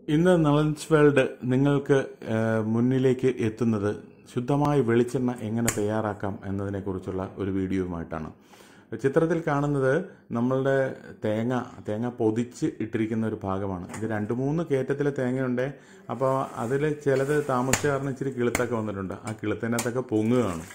ഇന്ന് നളൻസ് വേൾഡ് നിങ്ങൾക്ക് ആ, മുന്നിലേക്ക് എത്തുന്നത് ശുദ്ധമായ വെളിച്ചെണ്ണ എങ്ങനെ തയ്യാറാക്കാം എന്നതിനെക്കുറിച്ചുള്ള ഒരു വീഡിയോയുമായിട്ടാണ് ചിത്രത്തിൽ കാണുന്നത് നമ്മളുടെ തേങ്ങ തേങ്ങ പൊതിച്ച് ഇട്ടിരിക്കുന്ന ഒരു ഭാഗമാണ് ഇത് രണ്ട് മൂന്ന് കയറ്റത്തിലെ തേങ്ങയുണ്ട് അപ്പോൾ അതിൽ ചിലത് താമസിച്ച കാരണം ഇച്ചിരി കിളുത്തൊക്കെ വന്നിട്ടുണ്ട് ആ കിളുത്തിനകത്തൊക്കെ പൊങ്ങുകയാണ്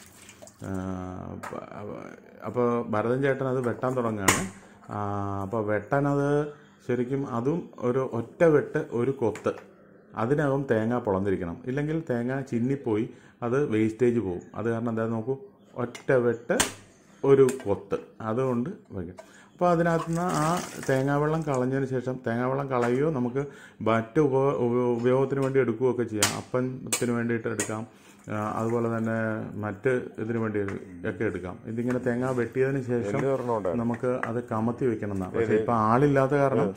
അപ്പോൾ ഭരതൻ ചേട്ടൻ അത് വെട്ടാൻ തുടങ്ങുകയാണ് അപ്പോൾ വെട്ടാനത് ശരിക്കും അതും ഒരു ഒറ്റ വെട്ട് ഒരു കൊത്ത് അതിനകം തേങ്ങ പൊളന്നിരിക്കണം ഇല്ലെങ്കിൽ തേങ്ങ ചിന്നിപ്പോയി അത് വേസ്റ്റേജ് പോകും അത് കാരണം എന്താ നോക്കൂ ഒറ്റ വെട്ട് ഒരു കൊത്ത് അതുകൊണ്ട് വയ്ക്കും അപ്പോൾ അതിനകത്ത് നിന്ന് ആ തേങ്ങാവെള്ളം കളഞ്ഞതിന് ശേഷം തേങ്ങാവെള്ളം കളയുകയോ നമുക്ക് മറ്റ് ഉപ ഉപ- ഉപയോഗത്തിന് വേണ്ടി എടുക്കുകയൊക്കെ ചെയ്യാം അപ്പത്തിന് വേണ്ടിയിട്ട് എടുക്കാം ആ, അതുപോലെ തന്നെ മറ്റ് ഇതിനു വേണ്ടി ഒക്കെ എടുക്കാം ഇതിങ്ങനെ തേങ്ങ വെട്ടിയതിന് ശേഷം നമുക്ക് അത് കമത്തി വെക്കണം എന്നാ പക്ഷെ ഇപ്പൊ ആളില്ലാത്ത കാരണം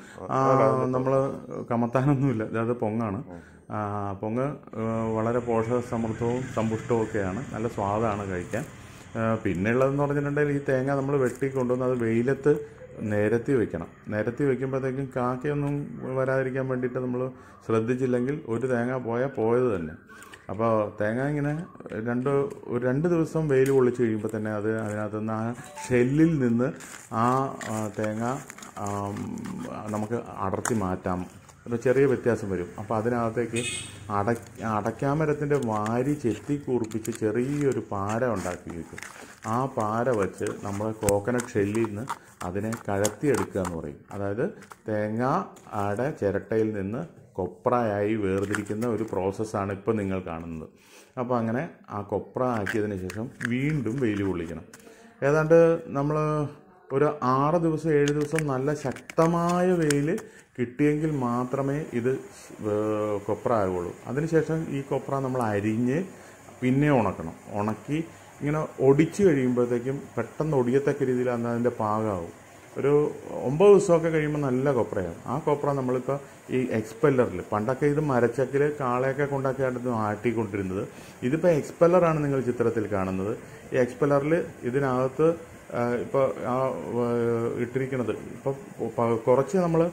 നമ്മൾ കമത്താനൊന്നുമില്ല ഇത് അത് പൊങ്ങാണ് ആ, പൊങ്ങ് ആ, വളരെ പോഷക സമൃദ്ധവും സമ്പുഷ്ടവും ഒക്കെയാണ് നല്ല സ്വാദാണ് കഴിക്കാൻ ആ, പിന്നെ ഉള്ളതെന്ന് പറഞ്ഞിട്ടുണ്ടെങ്കിൽ ഈ തേങ്ങ നമ്മൾ വെട്ടി കൊണ്ടുവന്ന് അത് വെയിലത്ത് നിരത്തി വെക്കണം നിരത്തി വെക്കുമ്പോഴത്തേക്കും കാക്കയൊന്നും വരാതിരിക്കാൻ വേണ്ടിയിട്ട് നമ്മൾ ശ്രദ്ധിച്ചില്ലെങ്കിൽ ഒരു തേങ്ങ പോയാൽ പോയത് തന്നെ അപ്പോൾ തേങ്ങ ഇങ്ങനെ രണ്ട് ഒരു രണ്ട് ദിവസം വെയിൽ കൊള്ളിച്ച് കഴിയുമ്പോൾ തന്നെ അത് അതിനകത്ത് നിന്ന് ആ ഷെല്ലിൽ നിന്ന് ആ ആ, തേങ്ങ ആം, നമുക്ക് അടർത്തി മാറ്റാം ഒരു ചെറിയ വ്യത്യാസം വരും അപ്പോൾ അതിനകത്തേക്ക് അട അടയ്ക്കാമരത്തിൻ്റെ വാരി ചെത്തി കൂർപ്പിച്ച് ചെറിയൊരു പാര ഉണ്ടാക്കി വയ്ക്കും ആ പാര വെച്ച് നമ്മൾ കോക്കനട്ട് ഷെല്ലിൽ നിന്ന് അതിനെ കഴത്തിയെടുക്കുക എന്ന് പറയും അതായത് തേങ്ങ ആടെ ചിരട്ടയിൽ നിന്ന് കൊപ്രയായി വേർതിരിക്കുന്ന ഒരു പ്രോസസ്സാണ് ഇപ്പോൾ നിങ്ങൾ കാണുന്നത് അപ്പോൾ അങ്ങനെ ആ കൊപ്ര ആക്കിയതിന് ശേഷം വീണ്ടും വെയിൽ കൊള്ളിക്കണം ഏതാണ്ട് നമ്മൾ ഒരു ആറ് ദിവസം ഏഴ് ദിവസം നല്ല ശക്തമായ വെയിൽ കിട്ടിയെങ്കിൽ മാത്രമേ ഇത് ഏർ കൊപ്ര ആകുള്ളൂ അതിനുശേഷം ഈ കൊപ്ര നമ്മൾ അരിഞ്ഞ് പിന്നെ ഉണക്കണം ഉണക്കി ഇങ്ങനെ ഒടിച്ച് കഴിയുമ്പോഴത്തേക്കും പെട്ടെന്ന് ഒടിയത്തക്ക രീതിയിൽ അന്ന് അതിൻ്റെ പാകമാവും ഒരു ഒമ്പത് ദിവസമൊക്കെ കഴിയുമ്പോൾ നല്ല കൊപ്രയാവും ആ കൊപ്ര നമ്മളിപ്പോൾ ഈ എക്സ്പെല്ലറിൽ പണ്ടൊക്കെ ഇത് മരച്ചക്കിൽ കാളയൊക്കെ കൊണ്ടൊക്കെ ആയിരുന്നു ആട്ടിക്കൊണ്ടിരുന്നത് ഇതിപ്പോൾ എക്സ്പെല്ലറാണ് നിങ്ങൾ ചിത്രത്തിൽ കാണുന്നത് ഈ എക്സ്പെല്ലറിൽ ഇതിനകത്ത് ഇപ്പോൾ ആ ഏഹ്, ഇട്ടിരിക്കുന്നത് ഇപ്പോൾ കുറച്ച് നമ്മൾ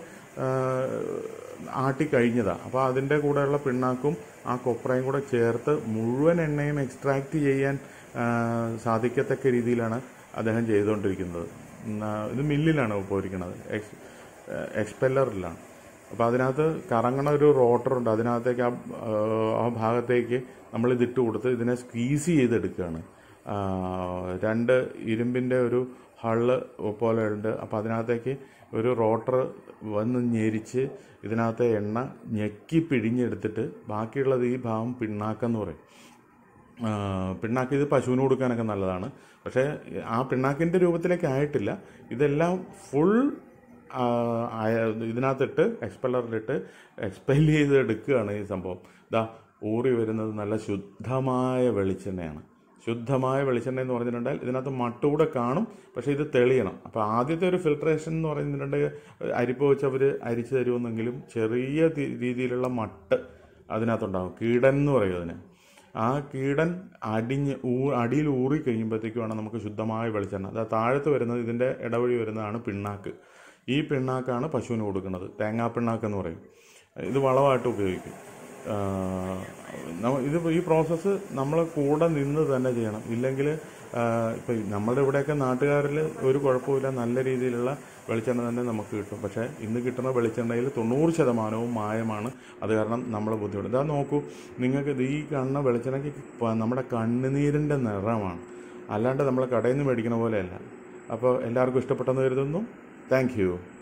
ആട്ടി കഴിഞ്ഞതാണ് അപ്പോൾ അതിൻ്റെ കൂടെയുള്ള പിണ്ണാക്കും ആ കൊപ്രയും കൂടെ ചേർത്ത് മുഴുവൻ എണ്ണയും എക്സ്ട്രാക്ട് ചെയ്യാൻ ആ, സാധിക്കത്തക്ക രീതിയിലാണ് അദ്ദേഹം ചെയ്തുകൊണ്ടിരിക്കുന്നത് ഉം, ആ, ഇത് മില്ലിലാണ് പോയിരിക്കുന്നത് എക്സ് എക്സ്പെല്ലറിലാണ് അപ്പോൾ അതിനകത്ത് കറങ്ങണ ഒരു റോട്ടറുണ്ട് അതിനകത്തേക്ക് ആ ആ, ആ ഭാഗത്തേക്ക് നമ്മൾ ഇതിട്ട് കൊടുത്ത് ഇതിനെ സ്ക്വീസ് ചെയ്തെടുക്കുകയാണ് ആ, രണ്ട് ഇരുമ്പിൻ്റെ ഒരു ഹള്ള് പോലെ ഉണ്ട് അപ്പോൾ അതിനകത്തേക്ക് ഒരു റോട്ടർ വന്ന് ഞെരിച്ച് ഇതിനകത്തെ എണ്ണ ഞെക്കി പിഴിഞ്ഞെടുത്തിട്ട് ബാക്കിയുള്ളത് ഈ ഭാഗം പിണ്ണാക്കെന്ന് പറയും ആ, പിണ്ണാക്ക് ഇത് പശുവിന് കൊടുക്കാനൊക്കെ നല്ലതാണ് പക്ഷേ ആ പിണ്ണാക്കിൻ്റെ രൂപത്തിലേക്ക് ആയിട്ടില്ല ഇതെല്ലാം ഫുൾ ഇതിനകത്തിട്ട് എക്സ്പെല്ലറിലിട്ട് എക്സ്പെൽ ചെയ്ത് എടുക്കുകയാണ് ഈ സംഭവം ഇതാ ഊറി വരുന്നത് നല്ല ശുദ്ധമായ വെളിച്ചെണ്ണയാണ് ശുദ്ധമായ വെളിച്ചെണ്ണ എന്ന് പറഞ്ഞിട്ടുണ്ടെങ്കിൽ ഇതിനകത്ത് മട്ടുകൂടെ കാണും പക്ഷേ ഇത് തെളിയണം അപ്പോൾ ആദ്യത്തെ ഒരു ഫിൽട്രേഷൻ എന്ന് പറഞ്ഞിട്ടുണ്ടെങ്കിൽ അരിപ്പ് വെച്ച് അവർ അരിച്ചു തരുമെന്നെങ്കിലും ചെറിയ തി- രീതിയിലുള്ള മട്ട് അതിനകത്തുണ്ടാകും കീടൻ എന്ന് പറയും അതിന് ആ കീടൻ അടിഞ്ഞ് ഊ അടിയിൽ ഊറി കഴിയുമ്പോഴത്തേക്കുമാണ് നമുക്ക് ശുദ്ധമായ വെളിച്ചെണ്ണ അത് താഴത്ത് വരുന്നത് ഇതിൻ്റെ ഇടവഴി വരുന്നതാണ് പിണ്ണാക്ക് ഈ പിണ്ണാക്കാണ് പശുവിന് കൊടുക്കുന്നത് തേങ്ങാ പിണ്ണാക്ക് എന്ന് പറയും ഇത് വളമായിട്ട് ഉപയോഗിക്കും ആ, നമ്മ- ഇത് ഈ പ്രോസസ്സ് നമ്മൾ കൂടെ നിന്ന് തന്നെ ചെയ്യണം ഇല്ലെങ്കിൽ ഇപ്പം നമ്മുടെ ഇവിടെയൊക്കെ നാട്ടുകാരിൽ ഒരു കുഴപ്പമില്ല നല്ല രീതിയിലുള്ള വെളിച്ചെണ്ണ തന്നെ നമുക്ക് കിട്ടും പക്ഷേ ഇന്ന് കിട്ടുന്ന വെളിച്ചെണ്ണയിൽ തൊണ്ണൂറ് ശതമാനവും മായമാണ് അത് കാരണം നമ്മൾ ബുദ്ധിമുട്ട് ഇതാ നോക്കൂ നിങ്ങൾക്ക് ഇത് ഈ കാണുന്ന വെളിച്ചെണ്ണയ്ക്ക് പ- നമ്മുടെ കണ്ണുനീരിൻ്റെ നിറമാണ് അല്ലാണ്ട് നമ്മൾ കടയിൽ നിന്ന് മേടിക്കുന്ന പോലെയല്ല അപ്പോൾ എല്ലാവർക്കും ഇഷ്ടപ്പെട്ടെന്ന് കരുതുന്നു താങ്ക് യു